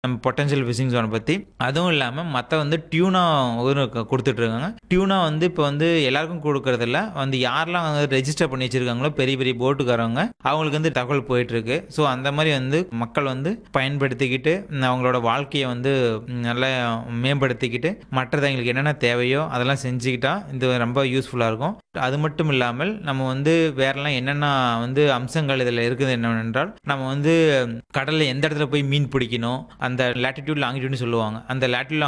நம்ம potential phishing ஜோனை பற்றி அதுவும் இல்லாமல் மற்ற வந்து டியூனா ஒரு க- கொடுத்துட்ருக்காங்க டியூனா வந்து இப்போ வந்து எல்லாருக்கும் கொடுக்கறதில்ல வந்து யாரெல்லாம் வந்து ரெஜிஸ்டர் பண்ணி வச்சுருக்காங்களோ பெரிய பெரிய போட்டுக்காரவங்க அவங்களுக்கு வந்து தகவல் போயிட்டுருக்கு ஸோ அந்த மாதிரி வந்து மக்கள் வந்து பயன்படுத்திக்கிட்டு ம், அவங்களோட வாழ்க்கையை வந்து ம், நல்லா மேம்படுத்திக்கிட்டு மற்றது அவங்களுக்கு என்னென்ன தேவையோ அதெல்லாம் செஞ்சுக்கிட்டா இது ரொம்ப யூஸ்ஃபுல்லாக இருக்கும் அது மட்டும் இல்லாமல் நம்ம வந்து வேறெல்லாம் என்னென்ன வந்து அம்சங்கள் இதில் இருக்குது என்னவென்றால் நம்ம வந்து கடலில் எந்த இடத்துல போய் மீன் பிடிக்கணும் அந்த லேட்டிடியூட் லாங்கிடியூட்னு சொல்லுவாங்க அந்த லேட்டிடியூட்